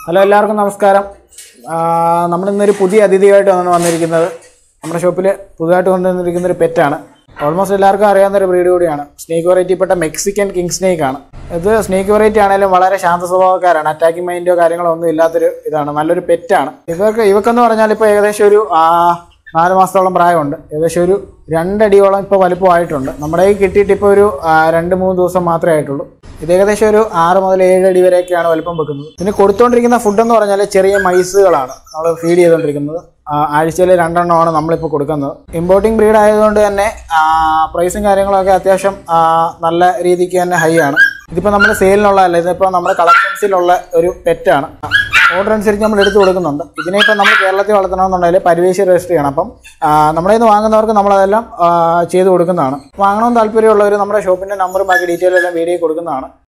hello എല്ലാവർക്കും നമസ്കാരം നമ്മൾ ഇന്നൊരു പുതിയ അതിഥിയായിട്ട് വന്ന് വന്നിരിക്കുന്നത് നമ്മുടെ ഷോപ്പിൽ പുതുതായിട്ട് കൊണ്ടുവന്നിരിക്കുന്ന ഒരു പെറ്റാണ് ഓൾമോസ്റ്റ് എല്ലാവർക്കും അറിയാവുന്ന ഒരു ബ്രീഡ് കൂടിയാണ് സ്നേക്ക് വെറൈറ്റിപ്പെട്ട മെക്സിക്കൻ കിങ് സ്നേക്ക് ആണ് ഇത് സ്നേക്ക് വെറൈറ്റി ആണെങ്കിലും വളരെ ശാന്ത സ്വഭാവക്കാരാണ് അറ്റാക്കിംഗ് മൈൻഡോ കാര്യങ്ങളോ ഒന്നും ഇല്ലാത്തൊരു ഇതാണ് നല്ലൊരു പെറ്റാണ് ഇവർക്ക് ഇവക്കെന്ന് പറഞ്ഞാൽ ഇപ്പോൾ ഏകദേശം ഒരു ആ, നാല് മാസത്തോളം പ്രായമുണ്ട് ഏകദേശം ഒരു രണ്ടടിയോളം ഇപ്പോൾ വലുപ്പമായിട്ടുണ്ട് നമ്മുടെ കയ്യിൽ കിട്ടിയിട്ട് ഇപ്പോൾ ഒരു ആ, രണ്ട് മൂന്ന് ദിവസം മാത്രമേ ആയിട്ടുള്ളൂ ഇത് ഏകദേശം ഒരു ആറ് മുതൽ ഏഴ് അടി വരെയൊക്കെയാണ് വലുപ്പം വെക്കുന്നത് പിന്നെ കൊടുത്തുകൊണ്ടിരിക്കുന്ന ഫുഡ് എന്ന് പറഞ്ഞാൽ ചെറിയ മൈസുകളാണ് നമ്മൾ ഫീഡ് ചെയ്തുകൊണ്ടിരിക്കുന്നത് ആഴ്ചയിൽ രണ്ടെണ്ണമാണ് നമ്മളിപ്പോൾ കൊടുക്കുന്നത് ഇമ്പോർട്ടിംഗ് ബ്രീഡ് ആയതുകൊണ്ട് തന്നെ പ്രൈസും കാര്യങ്ങളൊക്കെ അത്യാവശ്യം ആ, നല്ല രീതിക്ക് തന്നെ ഹൈ ആണ് ഇതിപ്പോൾ നമ്മൾ സെയിലിനുള്ളതല്ല ഇതിപ്പോൾ നമ്മുടെ കളക്ഷൻസിലുള്ള ഒരു പെറ്റാണ് ഓർഡർ അനുസരിച്ച് നമ്മൾ എടുത്തു കൊടുക്കുന്നുണ്ട് ഇതിനെ ഇപ്പം നമ്മൾ കേരളത്തിൽ വളർത്തണമെന്നുണ്ടെങ്കിൽ പരിവേശ രജിസ്റ്റർ ചെയ്യണം അപ്പം ആ, നമ്മുടെ നിന്ന് വാങ്ങുന്നവർക്ക് നമ്മളതെല്ലാം ആ, ചെയ്ത് കൊടുക്കുന്നതാണ് വാങ്ങണമെന്ന് താല്പര്യമുള്ളവർ നമ്മുടെ ഷോപ്പിൻ്റെ നമ്പറും ബാക്കി ഡീറ്റെയിൽ എല്ലാം വീഡിയോ കൊടുക്കുന്നതാണ്